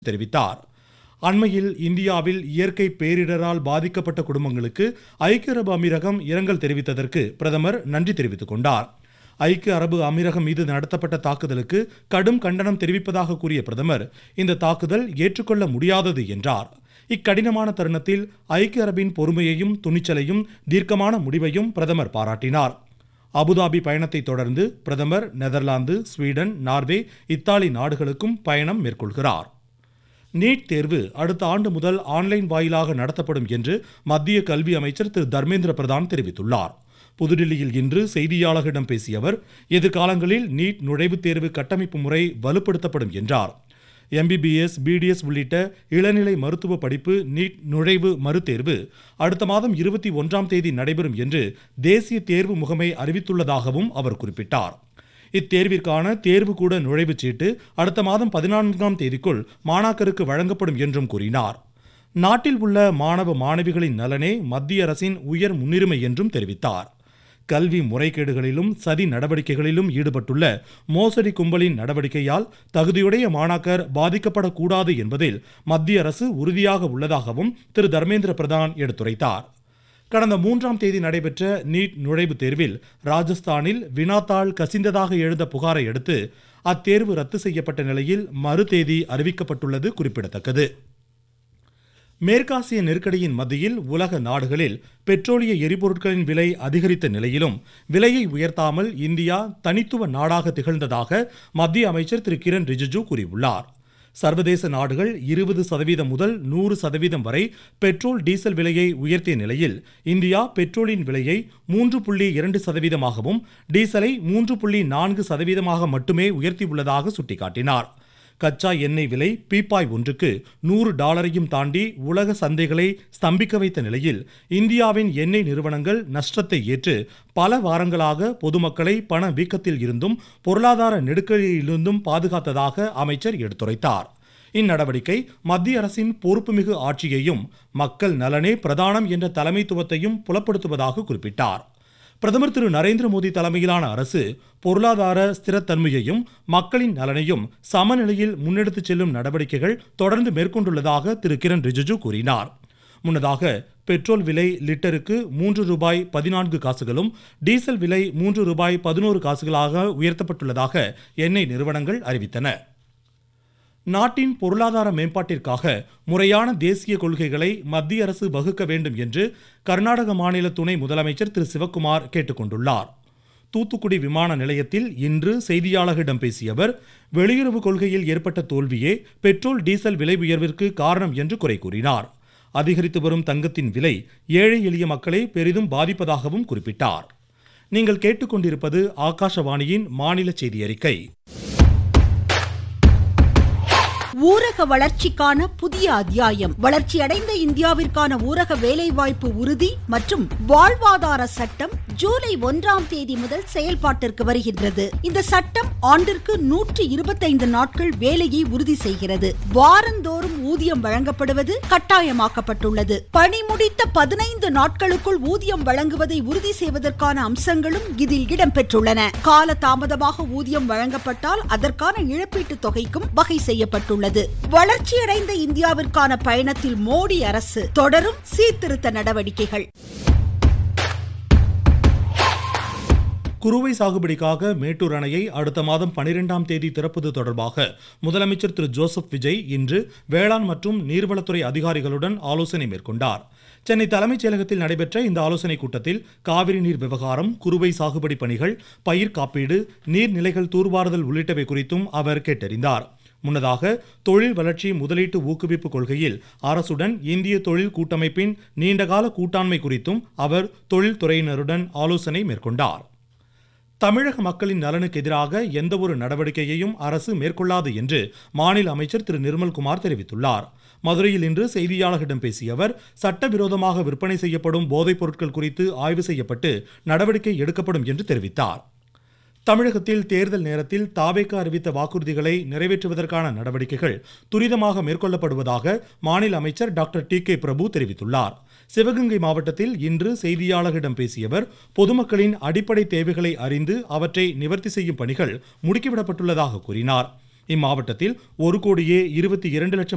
தெரிவித்தார் அண்மையில் இந்தியாவில் இயற்கை பேரிடரால் பாதிக்கப்பட்ட குடும்பங்களுக்கு ஐக்கிய அரபு அமீரகம் இரங்கல் தெரிவித்ததற்கு பிரதமர் நன்றி தெரிவித்துக் கொண்டார் ஐக்கிய அரபு அமீரகம் மீது நடத்தப்பட்ட தாக்குதலுக்கு கடும் கண்டனம் தெரிவிப்பதாக கூறிய பிரதமர் இந்த தாக்குதல் ஏற்றுக்கொள்ள முடியாதது என்றார் இக்கடினமான தருணத்தில் ஐக்கிய அரபின் பொறுமையையும் துணிச்சலையும் தீர்க்கமான முடிவையும் பிரதமர் பாராட்டினார் அபுதாபி பயணத்தை தொடர்ந்து பிரதமர் நெதர்லாந்து ஸ்வீடன் நார்வே இத்தாலி நாடுகளுக்கும் பயணம் மேற்கொள்கிறார் நீட் தேர்வு அடுத்த ஆண்டு முதல் ஆன்லைன் வாயிலாக நடத்தப்படும் என்று மத்திய கல்வி அமைச்சர் திரு தர்மேந்திர பிரதான் தெரிவித்துள்ளார் புதுடில்லியில் இன்று செய்தியாளர்களிடம் பேசிய அவர் எதிர்காலங்களில் நீட் நுழைவுத் தேர்வு கட்டமைப்பு முறை வலுப்படுத்தப்படும் என்றார் எம்பிபிஎஸ் பிடிஎஸ் உள்ளிட்ட இளநிலை மருத்துவ படிப்பு நீட் நுழைவு மறுதேர்வு அடுத்த மாதம் இருபத்தி ஒன்றாம் தேதி நடைபெறும் என்று தேசிய தேர்வு முகமை அறிவித்துள்ளதாகவும் அவர் குறிப்பிட்டார் இத்தேர்விற்கான தேர்வுக்கூட நுழைவுச் சீட்டு அடுத்த மாதம் பதினான்காம் தேதிக்குள் மாணாக்கருக்கு வழங்கப்படும் என்றும் கூறினார் நாட்டில் உள்ள மாணவ மாணவிகளின் நலனே மத்திய அரசின் உயர் முன்னுரிமை என்றும் தெரிவித்தார் கல்வி முறைகேடுகளிலும் சதி நடவடிக்கைகளிலும் ஈடுபட்டுள்ள மோசடி கும்பலின் நடவடிக்கையால் தகுதியுடைய மாணாக்கர் பாதிக்கப்படக்கூடாது என்பதில் மத்திய அரசு உறுதியாக உள்ளதாகவும் திரு தர்மேந்திர பிரதான் எடுத்துரைத்தார் கடந்த மூன்றாம் தேதி நடைபெற்ற நீட் நுழைவுத் தேர்வில் ராஜஸ்தானில் வினாத்தாள் கசிந்ததாக எழுந்த புகாரை அடுத்து அத்தேர்வு ரத்து செய்யப்பட்ட நிலையில் மறு தேதி அறிவிக்கப்பட்டுள்ளது குறிப்பிடத்தக்கது மேற்காசிய நெருக்கடியின் மத்தியில் உலக நாடுகளில் பெட்ரோலிய எரிபொருட்களின் விலை அதிகரித்த நிலையிலும் விலையை உயர்த்தாமல் இந்தியா தனித்துவ நாடாக திகழ்ந்ததாக மத்திய அமைச்சர் திரு கிரண் ரிஜிஜு கூறியுள்ளார் சர்வதேச நாடுகள் இருபது சதவீதம் முதல் நூறு சதவீதம் வரை பெட்ரோல் டீசல் விலையை உயர்த்திய நிலையில் இந்தியா பெட்ரோலின் விலையை மூன்று புள்ளி இரண்டு சதவீதமாகவும் டீசலை மூன்று புள்ளி நான்கு சதவீதமாக மட்டுமே உயர்த்தியுள்ளதாக சுட்டிக்காட்டினார் கச்சா எண்ணெய் விலை பீப்பாய் ஒன்றுக்கு நூறு டாலரையும் தாண்டி உலக சந்தைகளை ஸ்தம்பிக்க வைத்த நிலையில் இந்தியாவின் எண்ணெய் நிறுவனங்கள் நஷ்டத்தை ஏற்று பல வாரங்களாக பொதுமக்களை பண வீக்கத்தில் இருந்தும் பொருளாதார நெருக்கடியிலிருந்தும் பாதுகாத்ததாக அமைச்சர் எடுத்துரைத்தார் இந்நடவடிக்கை மத்திய அரசின் பொறுப்புமிகு ஆட்சியையும் மக்கள் நலனே பிரதானம் என்ற தலைமைத்துவத்தையும் புலப்படுத்துவதாக குறிப்பிட்டார் பிரதமர் திரு நரேந்திர மோடி தலைமையிலான அரசு பொருளாதார ஸ்திரத்தன்மையையும் மக்களின் நலனையும் சமநிலையில் முன்னெடுத்துச் செல்லும் நடவடிக்கைகள் தொடர்ந்து மேற்கொண்டுள்ளதாக திரு கிரண் ரிஜிஜு கூறினார் முன்னதாக பெட்ரோல் விலை லிட்டருக்கு மூன்று ரூபாய் பதினான்கு காசுகளும் டீசல் விலை மூன்று ரூபாய் பதினோரு காசுகளாக உயர்த்தப்பட்டுள்ளதாக எண்ணெய் நிறுவனங்கள் அறிவித்தன நாட்டின் பொருளாதார மேம்பாட்டிற்காக முறையான தேசிய கொள்கைகளை மத்திய அரசு வகுக்க வேண்டும் என்று கர்நாடக மாநில துணை முதலமைச்சர் திரு சிவக்குமார் கேட்டுக்கொண்டுள்ளார் தூத்துக்குடி விமான நிலையத்தில் இன்று செய்தியாளர்களிடம் பேசிய அவர் வெளியுறவு கொள்கையில் ஏற்பட்ட தோல்வியே பெட்ரோல் டீசல் விலை உயர்விற்கு காரணம் என்று குறை கூறினார் அதிகரித்து வரும் தங்கத்தின் விலை ஏழை எளிய மக்களை பெரிதும் பாதிப்பதாகவும் குறிப்பிட்டார் நீங்கள் கேட்டுக்கொண்டிருப்பது ஆகாஷவாணியின் மாநில செய்தி அறிக்கை ஊரக வளர்ச்சிக்கான புதிய அத்தியாயம் வளர்ச்சியடைந்த இந்தியாவிற்கான ஊரக வேலைவாய்ப்பு உறுதி மற்றும் வாழ்வாதார சட்டம் ஜூலை ஒன்றாம் தேதி முதல் செயல்பாட்டிற்கு வருகின்றது இந்த சட்டம் ஆண்டிற்கு நூற்று இருபத்தைந்து நாட்கள் வேலையை உறுதி செய்கிறது வாரந்தோறும் ஊதியம் வழங்கப்படுவது கட்டாயமாக்கப்பட்டுள்ளது பணி முடித்த பதினைந்து நாட்களுக்குள் ஊதியம் வழங்குவதை உறுதி செய்வதற்கான அம்சங்களும் இதில் இடம்பெற்றுள்ளன கால தாமதமாக ஊதியம் வழங்கப்பட்டால் அதற்கான இழப்பீட்டுத் தொகைக்கும் வகை செய்யப்பட்டுள்ளது உள்ளது வளர்ச்சியடைந்த இந்தியாவிற்கான பயணத்தில் மோடி அரசு தொடரும் சீர்திருத்த நடவடிக்கைகள் குறுவை சாகுபடிக்காக மேட்டூர் அணையை அடுத்த மாதம் பனிரெண்டாம் தேதி திறப்பது தொடர்பாக முதலமைச்சர் திரு ஜோசப் விஜய் இன்று வேளாண் மற்றும் நீர்வளத்துறை அதிகாரிகளுடன் ஆலோசனை மேற்கொண்டார் சென்னை தலைமைச் செயலகத்தில் நடைபெற்ற இந்த ஆலோசனைக் கூட்டத்தில் காவிரி நீர் விவகாரம் குறுவை சாகுபடி பணிகள் பயிர் காப்பீடு நீர்நிலைகள் தூர்வாறுதல் உள்ளிட்டவை குறித்தும் அவர் கேட்டறிந்தார் முன்னதாக தொழில் வளர்ச்சி முதலீட்டு ஊக்குவிப்பு கொள்கையில் அரசுடன் இந்திய தொழில் கூட்டமைப்பின் நீண்டகால கூட்டாண்மை குறித்தும் அவர் தொழில்துறையினருடன் ஆலோசனை மேற்கொண்டார் தமிழக மக்களின் நலனுக்கு எதிராக எந்தவொரு நடவடிக்கையையும் அரசு மேற்கொள்ளாது என்று மாநில அமைச்சர் திரு நிர்மல்குமார் தெரிவித்துள்ளார் மதுரையில் இன்று செய்தியாளர்களிடம் பேசிய அவர் சட்டவிரோதமாக விற்பனை செய்யப்படும் போதைப் பொருட்கள் குறித்து ஆய்வு செய்யப்பட்டு நடவடிக்கை எடுக்கப்படும் என்று தெரிவித்தார் தமிழகத்தில் தேர்தல் நேரத்தில் தாவேக்க அறிவித்த வாக்குறுதிகளை நிறைவேற்றுவதற்கான நடவடிக்கைகள் துரிதமாக மேற்கொள்ளப்படுவதாக மாநில அமைச்சர் டாக்டர் டி கே பிரபு தெரிவித்துள்ளார் சிவகங்கை மாவட்டத்தில் இன்று செய்தியாளர்களிடம் பேசிய அவர் பொதுமக்களின் அடிப்படை தேவைகளை அறிந்து அவற்றை நிவர்த்தி செய்யும் பணிகள் முடுக்கிவிடப்பட்டுள்ளதாக கூறினார் இம்மாவட்டத்தில் ஒரு கோடியே இருபத்தி இரண்டு லட்சம்